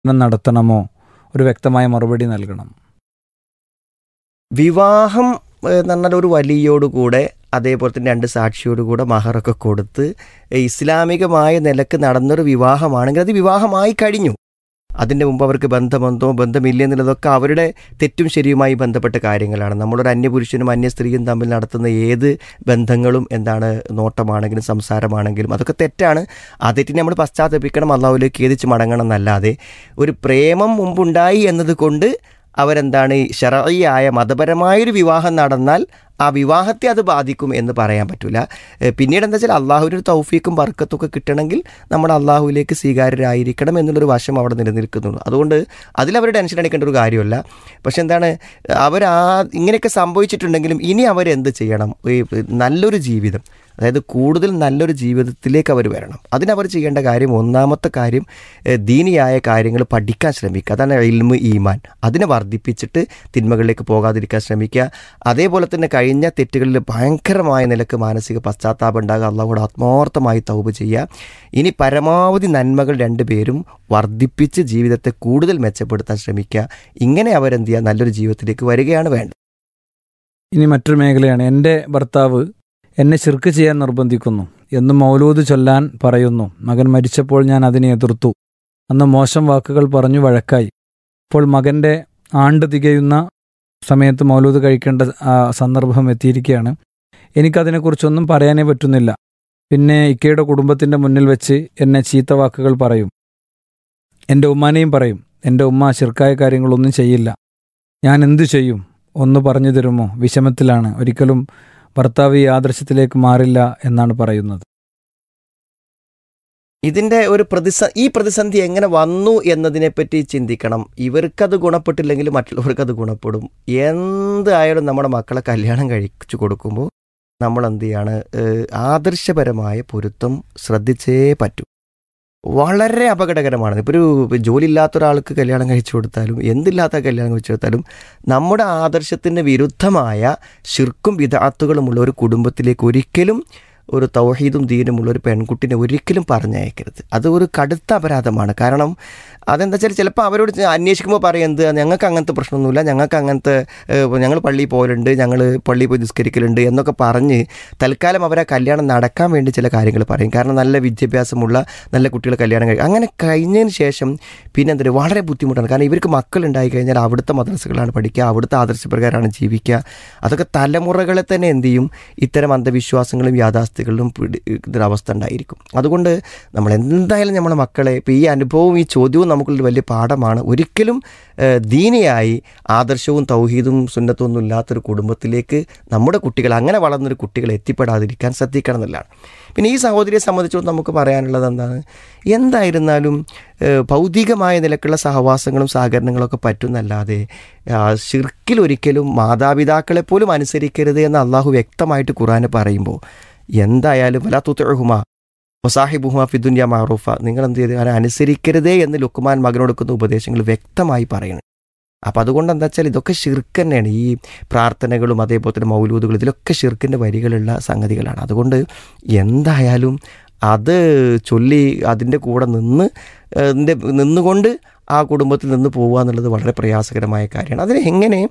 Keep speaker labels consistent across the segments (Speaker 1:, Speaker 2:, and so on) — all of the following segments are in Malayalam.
Speaker 1: നടത്തണമോ ഒരു വ്യക്തമായ മറുപടി നൽകണം
Speaker 2: വിവാഹം ഏഹ്, എന്ന് പറഞ്ഞാൽ ഒരു വലിയോടുകൂടെ അതേപോലെ തന്നെ രണ്ട് സാക്ഷിയോടുകൂടെ മഹറൊക്കെ കൊടുത്ത് ഏഹ്, ഇസ്ലാമികമായ നിലക്ക് നടന്നൊരു വിവാഹമാണെങ്കിൽ അത് വിവാഹമായി കഴിഞ്ഞു അതിൻ്റെ മുമ്പ് അവർക്ക് ബന്ധമെന്തോ ബന്ധമില്ല എന്നുള്ളതൊക്കെ അവരുടെ തെറ്റും ശരിയുമായി ബന്ധപ്പെട്ട കാര്യങ്ങളാണ് നമ്മളൊരു അന്യപുരുഷനും അന്യ സ്ത്രീയും തമ്മിൽ നടത്തുന്ന ഏത് ബന്ധങ്ങളും എന്താണ് നോട്ടമാണെങ്കിലും സംസാരമാണെങ്കിലും അതൊക്കെ തെറ്റാണ് ആ തെറ്റിനെ നമ്മൾ പശ്ചാത്തപിക്കണം അള്ളാഹുലേക്ക് ഏതിച്ച് മടങ്ങണം എന്നല്ലാതെ ഒരു പ്രേമം മുമ്പുണ്ടായി എന്നതുകൊണ്ട് അവരെന്താണ് ഈ ഷറയായ മതപരമായൊരു വിവാഹം നടന്നാൽ ആ വിവാഹത്തെ അത് ബാധിക്കും എന്ന് പറയാൻ പറ്റില്ല പിന്നീട് എന്താ വെച്ചാൽ അള്ളാഹുവിൻ്റെ ഒരു തൗഫീക്കും ബർക്കത്തും ഒക്കെ കിട്ടണമെങ്കിൽ നമ്മൾ അള്ളാഹുവിലേക്ക് സ്വീകാര്യരായിരിക്കണം എന്നുള്ളൊരു വശം അവിടെ നിലനിൽക്കുന്നുള്ളൂ അതുകൊണ്ട് അതിലവർ ടെൻഷൻ അടിക്കേണ്ട ഒരു കാര്യമല്ല പക്ഷെ എന്താണ് അവർ ആ ഇങ്ങനെയൊക്കെ സംഭവിച്ചിട്ടുണ്ടെങ്കിലും ഇനി അവരെന്ത് ചെയ്യണം ഈ നല്ലൊരു ജീവിതം അതായത് കൂടുതൽ നല്ലൊരു ജീവിതത്തിലേക്ക് അവർ വരണം അതിനവർ ചെയ്യേണ്ട കാര്യം ഒന്നാമത്തെ കാര്യം ഏഹ്, ദീനിയായ കാര്യങ്ങൾ പഠിക്കാൻ ശ്രമിക്കുക അതാണ് ഇൽമ് ഈമാൻ അതിനെ വർദ്ധിപ്പിച്ചിട്ട് തിന്മകളിലേക്ക് പോകാതിരിക്കാൻ ശ്രമിക്കുക അതേപോലെ തന്നെ കഴിഞ്ഞ തെറ്റുകളിൽ ഭയങ്കരമായ നിലക്ക് മാനസിക പശ്ചാത്താപം ഉണ്ടാകുക അള്ളാഹുടെ ആത്മാർത്ഥമായി തൗബ ചെയ്യുക ഇനി പരമാവധി നന്മകൾ രണ്ടുപേരും വർദ്ധിപ്പിച്ച് ജീവിതത്തെ കൂടുതൽ മെച്ചപ്പെടുത്താൻ ശ്രമിക്കുക ഇങ്ങനെ അവരെന്ത് ചെയ്യുക നല്ലൊരു ജീവിതത്തിലേക്ക് വരികയാണ് വേണ്ടത്
Speaker 1: ഇനി മറ്റൊരു മേഖലയാണ് എൻ്റെ ഭർത്താവ് എന്നെ ശിർക്ക് ചെയ്യാൻ നിർബന്ധിക്കുന്നു എന്നും മൗലൂദ് ചൊല്ലാൻ പറയുന്നു മകൻ മരിച്ചപ്പോൾ ഞാൻ അതിനെ എതിർത്തു അന്ന് മോശം വാക്കുകൾ പറഞ്ഞു വഴക്കായി ഇപ്പോൾ മകൻ്റെ ആണ്ട് തികയുന്ന സമയത്ത് മൗലൂദ് കഴിക്കേണ്ട ആ, സന്ദർഭം എത്തിയിരിക്കുകയാണ് എനിക്കതിനെക്കുറിച്ചൊന്നും പറയാനേ പറ്റുന്നില്ല പിന്നെ ഇക്കയുടെ കുടുംബത്തിൻ്റെ മുന്നിൽ വെച്ച് എന്നെ ചീത്ത വാക്കുകൾ പറയും എൻ്റെ ഉമ്മാനെയും പറയും എൻ്റെ ഉമ്മ ശിർക്കായ കാര്യങ്ങളൊന്നും ചെയ്യില്ല ഞാൻ എന്തു ചെയ്യും ഒന്ന് പറഞ്ഞു തരുമോ വിഷമത്തിലാണ് ഒരിക്കലും ഭർത്താവ് ഈ ആദർശത്തിലേക്ക് മാറില്ല എന്നാണ് പറയുന്നത്
Speaker 2: ഇതിൻ്റെ ഒരു പ്രതിസ ഈ പ്രതിസന്ധി എങ്ങനെ വന്നു എന്നതിനെപ്പറ്റി ചിന്തിക്കണം ഇവർക്കത് ഗുണപ്പെട്ടില്ലെങ്കിൽ മറ്റുള്ളവർക്ക് അത് ഗുണപ്പെടും എന്തായാലും നമ്മുടെ മക്കളെ കല്യാണം കഴിച്ചു കൊടുക്കുമ്പോൾ നമ്മൾ എന്ത് ചെയ്യാണ് ഏഹ്, ആദർശപരമായ പൊരുത്തം ശ്രദ്ധിച്ചേ പറ്റൂ വളരെ അപകടകരമാണ് ഇപ്പോൾ ഒരു ജോലിയില്ലാത്ത ഒരാൾക്ക് കല്യാണം കഴിച്ചു കൊടുത്താലും എന്തില്ലാത്ത കല്യാണം കഴിച്ചു കൊടുത്താലും നമ്മുടെ ആദർശത്തിന് വിരുദ്ധമായ ശിർക്കും വിധാത്തുകളുമുള്ള ഒരു കുടുംബത്തിലേക്ക് ഒരിക്കലും ഒരു തൗഹീദും ദീനുമുള്ള ഒരു പെൺകുട്ടിനെ ഒരിക്കലും പറഞ്ഞയക്കരുത് അത് ഒരു കടുത്ത അപരാധമാണ് കാരണം അതെന്താ വെച്ചാൽ ചിലപ്പോൾ അവരോട് ചെ- അന്വേഷിക്കുമ്പോൾ പറയുന്നത് ഞങ്ങൾക്ക് അങ്ങനത്തെ പ്രശ്നമൊന്നുമില്ല ഞങ്ങൾക്ക് അങ്ങനത്തെ ഏഹ്, ഞങ്ങൾ പള്ളിയിൽ പോകലുണ്ട് ഞങ്ങൾ പള്ളിയിൽ പോയി നിസ്കരിക്കലുണ്ട് എന്നൊക്കെ പറഞ്ഞ് തൽക്കാലം അവരെ കല്യാണം നടക്കാൻ വേണ്ടി ചില കാര്യങ്ങൾ പറയും കാരണം നല്ല വിദ്യാഭ്യാസമുള്ള നല്ല കുട്ടികൾ കല്യാണം കഴിക്കും അങ്ങനെ കഴിഞ്ഞതിന് ശേഷം പിന്നെ എന്താ വളരെ ബുദ്ധിമുട്ടാണ് കാരണം ഇവർക്ക് മക്കളുണ്ടായി കഴിഞ്ഞാൽ അവിടുത്തെ മദ്രസകളാണ് പഠിക്കുക അവിടുത്തെ ആദർശപ്രകാരമാണ് ജീവിക്കുക അതൊക്കെ തലമുറകളെ തന്നെ എന്ത് ചെയ്യും ഇത്തരം അന്ധവിശ്വാസങ്ങളും യാഥാസ്ഥികളിലും പിടി ഇതൊരു അവസ്ഥ ഉണ്ടായിരിക്കും അതുകൊണ്ട് നമ്മൾ എന്തായാലും നമ്മളെ മക്കളെ ഇപ്പോൾ ഈ അനുഭവവും ഈ ചോദ്യവും നമുക്കുള്ള വലിയ പാഠമാണ് ഒരിക്കലും ഏഹ്, ദീനിയായി ആദർശവും തൗഹീദും സുന്നത്തും ഒന്നും ഇല്ലാത്തൊരു കുടുംബത്തിലേക്ക് നമ്മുടെ കുട്ടികൾ അങ്ങനെ വളർന്നൊരു കുട്ടികൾ എത്തിപ്പെടാതിരിക്കാൻ ശ്രദ്ധിക്കണം എന്നുള്ളതാണ് പിന്നെ ഈ സഹോദരിയെ സംബന്ധിച്ചിടത്തോളം നമുക്ക് പറയാനുള്ളത് എന്താണ് എന്തായിരുന്നാലും ഏഹ്, ഭൗതികമായ നിലക്കുള്ള സഹവാസങ്ങളും സഹകരണങ്ങളൊക്കെ പറ്റുന്നല്ലാതെ ആ, ഷിർക്കിൽ ഒരിക്കലും മാതാപിതാക്കളെ പോലും അനുസരിക്കരുത് എന്ന് അള്ളാഹു വ്യക്തമായിട്ട് ഖുറാന് പറയുമ്പോൾ എന്തായാലും വലാ തുത്തുഹുമ വസാഹിബുഹുമ ഫിദുന്യ മാറൂഫ നിങ്ങൾ എന്ത് ചെയ്ത് അവനെ അനുസരിക്കരുതേ എന്ന് ലുക്കുമാൻ മകനോട് കൊടുക്കുന്ന ഉപദേശങ്ങൾ വ്യക്തമായി പറയുന്നു അപ്പം അതുകൊണ്ട് എന്താ വെച്ചാൽ ഇതൊക്കെ ഷിർക്ക് തന്നെയാണ് ഈ പ്രാർത്ഥനകളും അതേപോലെ തന്നെ മൗലൂദുകളും ഇതിലൊക്കെ ഷിർക്കിൻ്റെ വരികളുള്ള സംഗതികളാണ് അതുകൊണ്ട് എന്തായാലും അത് ചൊല്ലി അതിൻ്റെ കൂടെ നിന്ന് അതിൻ്റെ നിന്നുകൊണ്ട് ആ കുടുംബത്തിൽ നിന്ന് പോവുക എന്നുള്ളത് വളരെ പ്രയാസകരമായ കാര്യമാണ് അതിന് എങ്ങനെ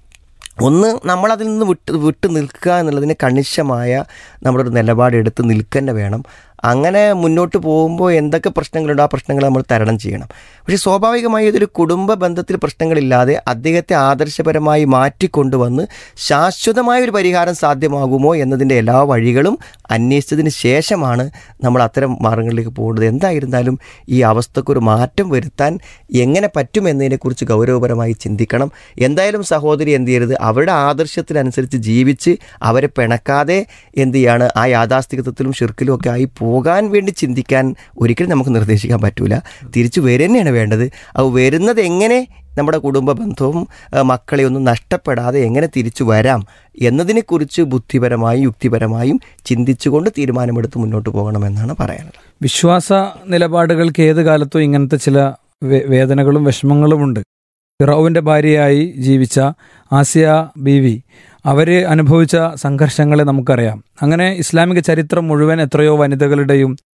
Speaker 2: ഒന്ന് നമ്മളതിൽ നിന്ന് വിട്ട് വിട്ട് നിൽക്കുക എന്നുള്ളതിന് കണിശമായ നമ്മളൊരു നിലപാടെടുത്ത് നിൽക്കുക വേണം അങ്ങനെ മുന്നോട്ട് പോകുമ്പോൾ എന്തൊക്കെ പ്രശ്നങ്ങളുണ്ടോ ആ പ്രശ്നങ്ങൾ നമ്മൾ തരണം ചെയ്യണം പക്ഷേ സ്വാഭാവികമായി ഇതൊരു കുടുംബ ബന്ധത്തിൽ പ്രശ്നങ്ങളില്ലാതെ അദ്ദേഹത്തെ ആദർശപരമായി മാറ്റിക്കൊണ്ടുവന്ന് ശാശ്വതമായ ഒരു പരിഹാരം സാധ്യമാകുമോ എന്നതിൻ്റെ എല്ലാ വഴികളും അന്വേഷിച്ചതിന് ശേഷമാണ് നമ്മൾ അത്തരം മാർഗങ്ങളിലേക്ക് പോകുന്നത് എന്തായിരുന്നാലും ഈ അവസ്ഥക്കൊരു മാറ്റം വരുത്താൻ എങ്ങനെ പറ്റും എന്നതിനെക്കുറിച്ച് ഗൗരവപരമായി ചിന്തിക്കണം എന്തായാലും സഹോദരി എന്ത് ചെയ്യരുത് അവരുടെ ആദർശത്തിനനുസരിച്ച് ജീവിച്ച് അവരെ പിണക്കാതെ എന്ത് ചെയ്യാണ് ആ യാഥാസ്ഥികത്വത്തിലും ഷിർക്കിലും ഒക്കെ ആയി പോകാൻ വേണ്ടി ചിന്തിക്കാൻ ഒരിക്കലും നമുക്ക് നിർദ്ദേശിക്കാൻ പറ്റൂല തിരിച്ചു വരന്നെയാണ് വേണ്ടത് അത് വരുന്നത് എങ്ങനെ നമ്മുടെ കുടുംബ ബന്ധവും ആ, മക്കളെ ഒന്നും നഷ്ടപ്പെടാതെ എങ്ങനെ തിരിച്ചു വരാം എന്നതിനെക്കുറിച്ച് ബുദ്ധിപരമായും യുക്തിപരമായും ചിന്തിച്ചുകൊണ്ട് തീരുമാനമെടുത്ത് മുന്നോട്ട് പോകണമെന്നാണ് പറയാനുള്ളത്
Speaker 1: വിശ്വാസ നിലപാടുകൾക്ക് ഏത് കാലത്തും ഇങ്ങനത്തെ ചില വേ- വേദനകളും വിഷമങ്ങളുമുണ്ട് ഫിറോവിന്റെ ഭാര്യയായി ജീവിച്ച ആസിയ ബീവി അവര് അനുഭവിച്ച സംഘർഷങ്ങളെ നമുക്കറിയാം അങ്ങനെ ഇസ്ലാമിക ചരിത്രം മുഴുവൻ എത്രയോ വനിതകളുടെയും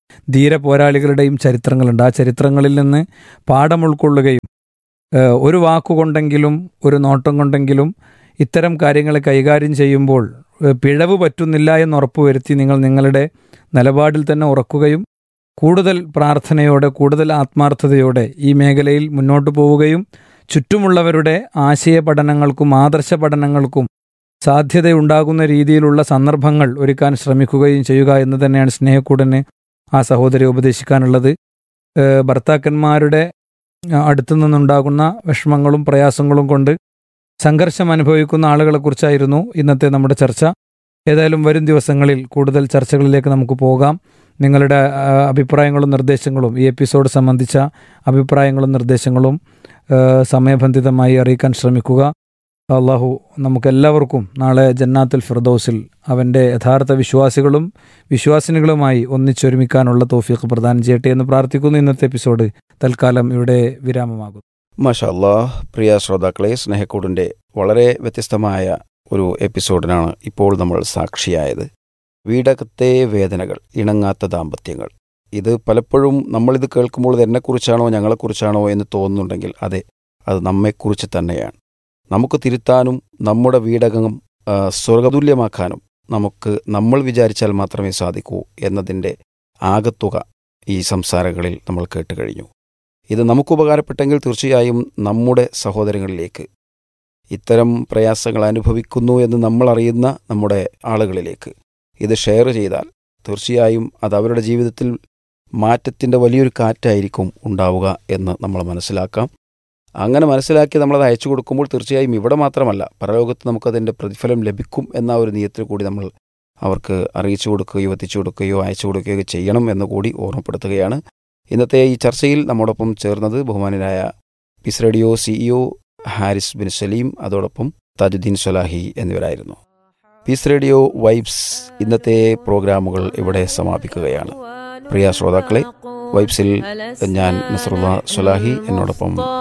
Speaker 1: ധീര പോരാളികളുടെയും ചരിത്രങ്ങളുണ്ട് ആ ചരിത്രങ്ങളിൽ നിന്ന് പാഠം ഉൾക്കൊള്ളുകയും ഏഹ്, ഒരു വാക്കുകൊണ്ടെങ്കിലും ഒരു നോട്ടം കൊണ്ടെങ്കിലും ഇത്തരം കാര്യങ്ങളെ കൈകാര്യം ചെയ്യുമ്പോൾ ഏഹ്, പിഴവ് പറ്റുന്നില്ല എന്ന് ഉറപ്പുവരുത്തി നിങ്ങൾ നിങ്ങളുടെ നിലപാടിൽ തന്നെ ഉറക്കുകയും കൂടുതൽ പ്രാർത്ഥനയോടെ കൂടുതൽ ആത്മാർത്ഥതയോടെ ഈ മേഖലയിൽ മുന്നോട്ട് പോവുകയും ചുറ്റുമുള്ളവരുടെ ആശയ പഠനങ്ങൾക്കും ആദർശ പഠനങ്ങൾക്കും സാധ്യതയുണ്ടാകുന്ന രീതിയിലുള്ള സന്ദർഭങ്ങൾ ഒരുക്കാൻ ശ്രമിക്കുകയും ചെയ്യുക എന്ന് തന്നെയാണ് സ്നേഹക്കൂടന് ആ സഹോദരി ഉപദേശിക്കാനുള്ളത് ഏഹ് ഭർത്താക്കന്മാരുടെ ആ, അടുത്തു നിന്നുണ്ടാകുന്ന വിഷമങ്ങളും പ്രയാസങ്ങളും കൊണ്ട് സംഘർഷം അനുഭവിക്കുന്ന ആളുകളെക്കുറിച്ചായിരുന്നു ഇന്നത്തെ നമ്മുടെ ചർച്ച ഏതായാലും വരും ദിവസങ്ങളിൽ കൂടുതൽ ചർച്ചകളിലേക്ക് നമുക്ക് പോകാം നിങ്ങളുടെ ആ, അഭിപ്രായങ്ങളും നിർദ്ദേശങ്ങളും ഈ എപ്പിസോഡ് സംബന്ധിച്ച അഭിപ്രായങ്ങളും നിർദ്ദേശങ്ങളും ആ, സമയബന്ധിതമായി അറിയിക്കാൻ ശ്രമിക്കുക അള്ളാഹു നമുക്കെല്ലാവർക്കും നാളെ ജന്നാത്തുൽ ഫിർദൌസിൽ അവൻ്റെ യഥാർത്ഥ വിശ്വാസികളും വിശ്വാസിനികളുമായി ഒന്നിച്ചൊരുമിക്കാനുള്ള തോഫീഖ് പ്രദാനം ചെയ്യട്ടെ എന്ന് പ്രാർത്ഥിക്കുന്നു ഇന്നത്തെ എപ്പിസോഡ് തൽക്കാലം ഇവിടെ വിരാമമാകുന്നു
Speaker 3: മാഷാ അല്ലാഹ് പ്രിയ ശ്രോതാക്കളെ സ്നേഹക്കൂടിൻ്റെ വളരെ വ്യത്യസ്തമായ ഒരു എപ്പിസോഡിനാണ് ഇപ്പോൾ നമ്മൾ സാക്ഷിയായത് വീടകത്തെ വേദനകൾ ഇണങ്ങാത്ത ദാമ്പത്യങ്ങൾ ഇത് പലപ്പോഴും നമ്മളിത് കേൾക്കുമ്പോൾ ഇത് എന്നെക്കുറിച്ചാണോ ഞങ്ങളെക്കുറിച്ചാണോ എന്ന് തോന്നുന്നുണ്ടെങ്കിൽ അതെ അത് നമ്മെക്കുറിച്ച് തന്നെയാണ് നമുക്ക് തിരുത്താനും നമ്മുടെ വീടകം ആ, സ്വർഗതുല്യമാക്കാനും നമുക്ക് നമ്മൾ വിചാരിച്ചാൽ മാത്രമേ സാധിക്കൂ എന്നതിൻ്റെ ആകത്തുക ഈ സംസാരങ്ങളിൽ നമ്മൾ കേട്ട് കഴിഞ്ഞു ഇത് നമുക്ക് ഉപകാരപ്പെട്ടെങ്കിൽ തീർച്ചയായും നമ്മുടെ സഹോദരങ്ങളിലേക്ക് ഇത്തരം പ്രയാസങ്ങൾ അനുഭവിക്കുന്നു എന്ന് നമ്മൾ അറിയുന്ന നമ്മുടെ ആളുകളിലേക്ക് ഇത് ഷെയർ ചെയ്താൽ തീർച്ചയായും അത് അവരുടെ ജീവിതത്തിൽ മാറ്റത്തിൻ്റെ വലിയൊരു കാറ്റായിരിക്കും ഉണ്ടാവുക എന്ന് നമ്മൾ മനസ്സിലാക്കാം അങ്ങനെ മനസ്സിലാക്കി നമ്മളത് അയച്ചു കൊടുക്കുമ്പോൾ തീർച്ചയായും ഇവിടെ മാത്രമല്ല പരലോകത്ത് നമുക്കതിൻ്റെ പ്രതിഫലം ലഭിക്കും എന്ന ഒരു നിയത്തിൽ കൂടി നമ്മൾ അവർക്ക് അറിയിച്ചു കൊടുക്കുകയോ എത്തിച്ചു കൊടുക്കുകയോ അയച്ചു കൊടുക്കുകയോ ചെയ്യണം എന്ന് കൂടി ഓർമ്മപ്പെടുത്തുകയാണ് ഇന്നത്തെ ഈ ചർച്ചയിൽ നമ്മോടൊപ്പം ചേർന്നത് ബഹുമാനനായ peace radio CEO Haris bin Saleem അതോടൊപ്പം താജുദ്ദീൻ സൊലാഹി എന്നിവരായിരുന്നു പീസ് റേഡിയോ വൈബ്സ് ഇന്നത്തെ പ്രോഗ്രാമുകൾ ഇവിടെ സമാപിക്കുകയാണ് പ്രിയ ശ്രോതാക്കളെ വൈബ്സിൽ ഞാൻ നസറുള്ള സൊലാഹി എന്നോടൊപ്പം